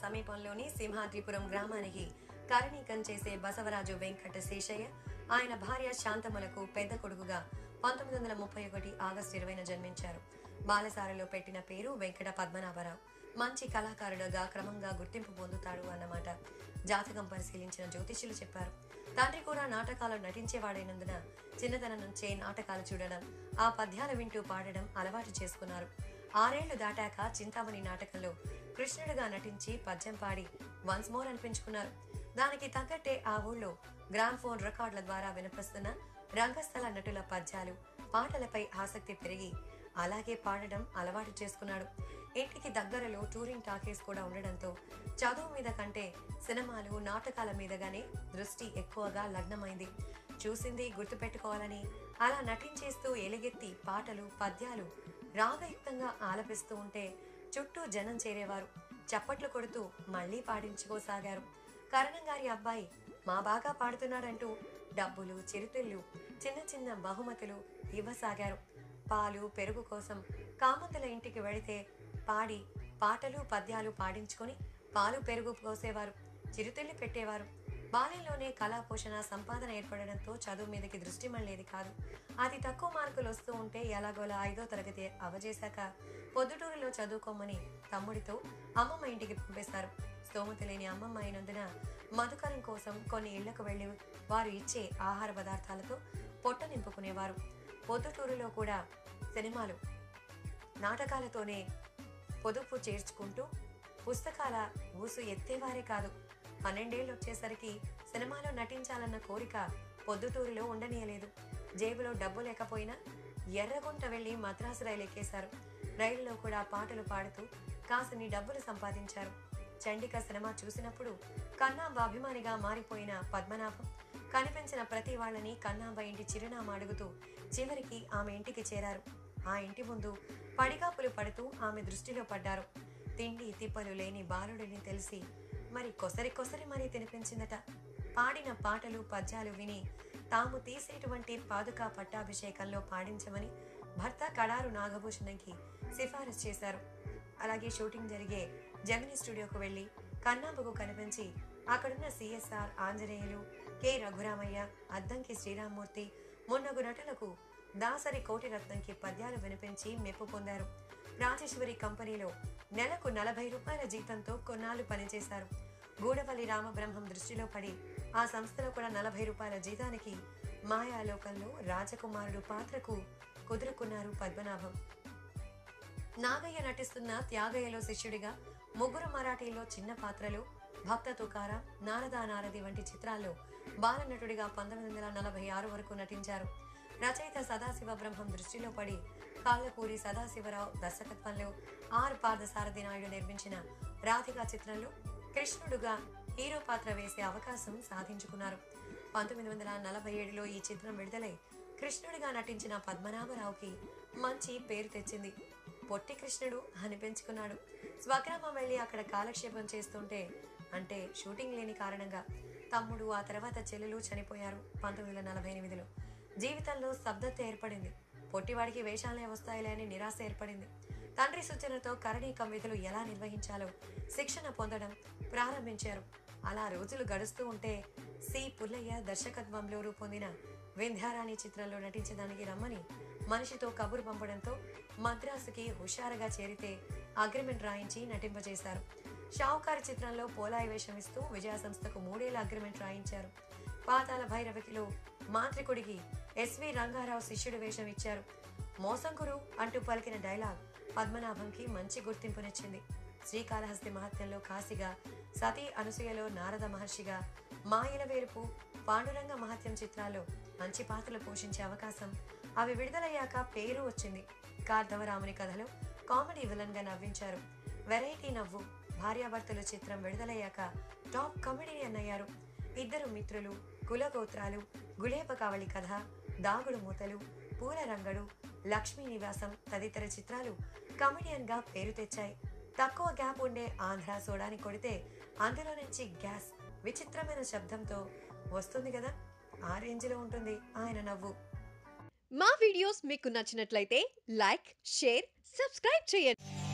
సమీపంలోని సింహాద్రిపురం గ్రామానికి కరణీకం చేసే బసవరాజు వెంకట శేషయ్య ఆయన భార్య శాంతమ్మలకు పెద్ద కొడుకుగా పంతొమ్మిది వందల ముప్పై ఒకటి ఆగస్టు ఇరవైన జన్మించారు బాలసారలో పెట్టిన పేరు వెంకట పద్మనాభరావు మంచి కళాకారుడుగా క్రమంగా గుర్తింపు పొందుతాడు అన్నమాట జాతకం పరిశీలించిన జ్యోతిష్యులు చెప్పారు తండ్రి కూడా నాటకాలు నటించేవాడైనందున చిన్నతనం నుంచే నాటకాలు చూడడం ఆ పద్యాలు వింటూ పాడడం అలవాటు చేసుకున్నారు ఆరేళ్లు దాటాక చింతామణి నాటకంలో కృష్ణుడిగా నటించి పద్యం పాడి వన్స్ మోర్ అనిపించుకున్నారు దానికి తగ్గట్టే ఆ ఊళ్ళో గ్రామ్ ఫోన్ రికార్డుల ద్వారా వినిపిస్తున్న రంగస్థల నటుల పద్యాలు పాటలపై ఆసక్తి పెరిగి అలాగే పాడడం అలవాటు చేసుకున్నాడు ఇంటికి దగ్గరలో టూరింగ్ టాకీస్ కూడా ఉండడంతో చదువు మీద కంటే సినిమాలు నాటకాల మీదగానే దృష్టి ఎక్కువగా లగ్నమైంది చూసింది గుర్తుపెట్టుకోవాలని అలా నటించేస్తూ ఎలుగెత్తి పాటలు పద్యాలు రాగయుక్తంగా ఆలపిస్తూ ఉంటే చుట్టూ జనం చేరేవారు చప్పట్లు కొడుతూ మళ్ళీ పాడించుకోసాగారు కరణం గారి అబ్బాయి మా బాగా పాడుతున్నాడంటూ డబ్బులు చిరుతిళ్ళు చిన్న చిన్న బహుమతులు ఇవ్వసాగారు పాలు పెరుగు కోసం కామంతుల ఇంటికి వెళితే పాడి పాటలు పద్యాలు పాడించుకొని పాలు పెరుగు పోసేవారు చిరుతిళ్ళు పెట్టేవారు బాల్యంలోనే కళా పోషణ సంపాదన ఏర్పడడంతో చదువు మీదకి దృష్టి మళ్ళేది కాదు అతి తక్కువ మార్కులు వస్తూ ఉంటే ఎలాగోలా ఐదో తరగతి అవజేశాక పొద్దుటూరులో చదువుకోమని తమ్ముడితో అమ్మమ్మ ఇంటికి పంపేశారు స్తోమత లేని అమ్మమ్మ అయినందున మధుకరం కోసం కొన్ని ఇళ్లకు వెళ్లి వారు ఇచ్చే ఆహార పదార్థాలతో పొట్ట నింపుకునేవారు పొద్దుటూరులో కూడా సినిమాలు నాటకాలతోనే పొదుపు చేర్చుకుంటూ పుస్తకాల ఊసు ఎత్తేవారే కాదు పన్నెండేళ్ళు వచ్చేసరికి సినిమాలో నటించాలన్న కోరిక పొద్దుటూరులో ఉండనీయలేదు జేబులో డబ్బు లేకపోయినా ఎర్రగుంట వెళ్లి మద్రాసు రైలు ఎక్కేశారు రైలులో కూడా పాటలు పాడుతూ కాసిని డబ్బులు సంపాదించారు చండిక సినిమా చూసినప్పుడు కన్నాంబ అభిమానిగా మారిపోయిన పద్మనాభం కనిపించిన ప్రతి వాళ్ళని కన్నాంబ ఇంటి చిరునామా అడుగుతూ చివరికి ఆమె ఇంటికి చేరారు ఆ ఇంటి ముందు పడిగాపులు పడుతూ ఆమె దృష్టిలో పడ్డారు తిండి తిప్పలు లేని బాలుడిని తెలిసి మరి కొసరి కొసరి మరీ తినిపించిందట పాడిన పాటలు పద్యాలు విని తాము తీసేటువంటి పాదుకా పట్టాభిషేకంలో పాడించమని భర్త కడారు నాగభూషణంకి సిఫారసు చేశారు అలాగే షూటింగ్ జరిగే జమిని స్టూడియోకు వెళ్లి కన్నాంబకు కనిపించి అక్కడున్న సిఎస్ఆర్ ఆంజనేయులు కె రఘురామయ్య అద్దంకి శ్రీరామ్మూర్తి మున్నగు నటులకు దాసరి కోటిరత్నంకి పద్యాలు వినిపించి మెప్పు పొందారు రాజేశ్వరి కంపెనీలో నెలకు నలభై రూపాయల జీతంతో కొన్నాళ్లు పనిచేశారు గూడవల్లి రామబ్రహ్మం దృష్టిలో పడి ఆ సంస్థలో కూడా నలభై రూపాయల జీతానికి మాయాలోకంలో రాజకుమారుడు పాత్రకు కుదురుకున్నారు పద్మనాభం నాగయ్య నటిస్తున్న త్యాగయ్యలో శిష్యుడిగా ముగ్గురు మరాఠీలో చిన్న పాత్రలు భక్త తుకారం నారదా నారది వంటి చిత్రాల్లో బాలనటుడిగా పంతొమ్మిది వందల నలభై ఆరు వరకు నటించారు రచయిత సదాశివ బ్రహ్మం దృష్టిలో పడి కాళ్ళపూరి సదాశివరావు దర్శకత్వంలో ఆర్ పార్థసారథి నాయుడు నిర్మించిన రాధిక చిత్రంలో కృష్ణుడుగా హీరో పాత్ర వేసే అవకాశం సాధించుకున్నారు పంతొమ్మిది వందల నలభై ఏడులో ఈ చిత్రం విడుదలై కృష్ణుడిగా నటించిన పద్మనాభరావుకి మంచి పేరు తెచ్చింది పొట్టి కృష్ణుడు అనిపించుకున్నాడు స్వగ్రామం వెళ్ళి అక్కడ కాలక్షేపం చేస్తుంటే అంటే షూటింగ్ లేని కారణంగా తమ్ముడు ఆ తర్వాత చెల్లెలు చనిపోయారు పంతొమ్మిది వందల నలభై ఎనిమిదిలో జీవితంలో స్తబ్దత ఏర్పడింది పొట్టివాడికి వేషాలే వస్తాయిలే అని నిరాశ ఏర్పడింది తండ్రి సూచనతో కరణీకం విధులు ఎలా నిర్వహించాలో శిక్షణ పొందడం ప్రారంభించారు అలా రోజులు గడుస్తూ ఉంటే సి పుల్లయ్య దర్శకత్వంలో రూపొందిన వింధ్యారాణి చిత్రంలో నటించడానికి రమ్మని మనిషితో కబురు పంపడంతో మద్రాసుకి హుషారుగా చేరితే అగ్రిమెంట్ రాయించి నటింపజేశారు షావుకారు చిత్రంలో పోలాయి వేషం ఇస్తూ విజయ సంస్థకు మూడేళ్ల అగ్రిమెంట్ రాయించారు పాతాల భైరవికిలో మాంత్రికుడికి ఎస్వి రంగారావు శిష్యుడు వేషం ఇచ్చారు మోసంకురు అంటూ పలికిన డైలాగ్ పద్మనాభంకి మంచి గుర్తింపునిచ్చింది శ్రీకాళహస్తి మహత్యంలో కాశీగా సతీ అనసూయలో నారద మహర్షిగా మాయల వేరుపు పాండురంగ మహత్యం చిత్రాల్లో మంచి పాత్రలు పోషించే అవకాశం అవి విడుదలయ్యాక పేరు వచ్చింది కార్ధవరాముని కథలో కామెడీ విలన్ గా నవ్వించారు వెరైటీ నవ్వు భార్యాభర్తలు చిత్రం విడుదలయ్యాక టాప్ కమెడియన్ అయ్యారు ఇద్దరు మిత్రులు కులగోత్రాలు గులేప కావళి కథ దాగుడు మూతలు పూల రంగడు లక్ష్మీ నివాసం తదితర చిత్రాలు కమెడియన్ గా పేరు తెచ్చాయి తక్కువ గ్యాప్ ఉండే ఆంధ్ర సోడాని కొడితే అందులో నుంచి గ్యాస్ విచిత్రమైన శబ్దంతో వస్తుంది కదా ఆ రేంజ్లో ఉంటుంది ఆయన నవ్వు మా వీడియోస్ మీకు నచ్చినట్లయితే లైక్ షేర్ సబ్స్క్రైబ్ చేయండి